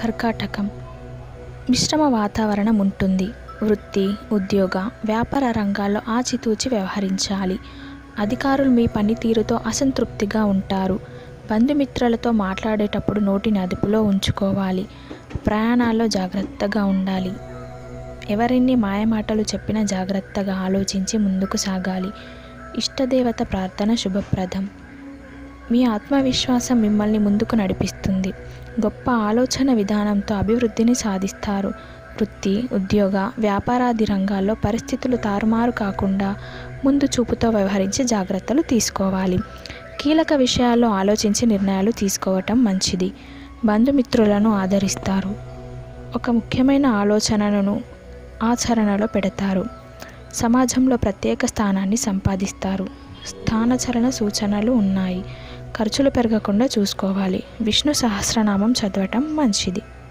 కర్కాటకం మిశ్రమ వాతావరణం ఉంటుంది వృత్తి ఉద్యోగ వ్యాపార రంగాల్లో ఆచితూచి వ్యవహరించాలి అధికారులు మీ పనితీరుతో అసంతృప్తిగా ఉంటారు బంధుమిత్రులతో మాట్లాడేటప్పుడు నోటిని అదుపులో ఉంచుకోవాలి ప్రయాణాల్లో జాగ్రత్తగా ఉండాలి ఎవరిన్ని మాయమాటలు చెప్పినా జాగ్రత్తగా ఆలోచించి ముందుకు సాగాలి ఇష్టదేవత ప్రార్థన శుభప్రదం మీ ఆత్మవిశ్వాసం మిమ్మల్ని ముందుకు నడిపిస్తుంది గొప్ప ఆలోచన విధానంతో అభివృద్ధిని సాధిస్తారు వృత్తి ఉద్యోగ వ్యాపారాది రంగాల్లో పరిస్థితులు తారుమారు కాకుండా ముందు చూపుతో వ్యవహరించి జాగ్రత్తలు తీసుకోవాలి కీలక విషయాల్లో ఆలోచించి నిర్ణయాలు తీసుకోవటం మంచిది బంధుమిత్రులను ఆదరిస్తారు ఒక ముఖ్యమైన ఆలోచనలను ఆచరణలో పెడతారు సమాజంలో ప్రత్యేక స్థానాన్ని సంపాదిస్తారు స్థానచలన సూచనలు ఉన్నాయి ఖర్చులు పెరగకుండా చూసుకోవాలి విష్ణు సహస్రనామం చదవటం మంచిది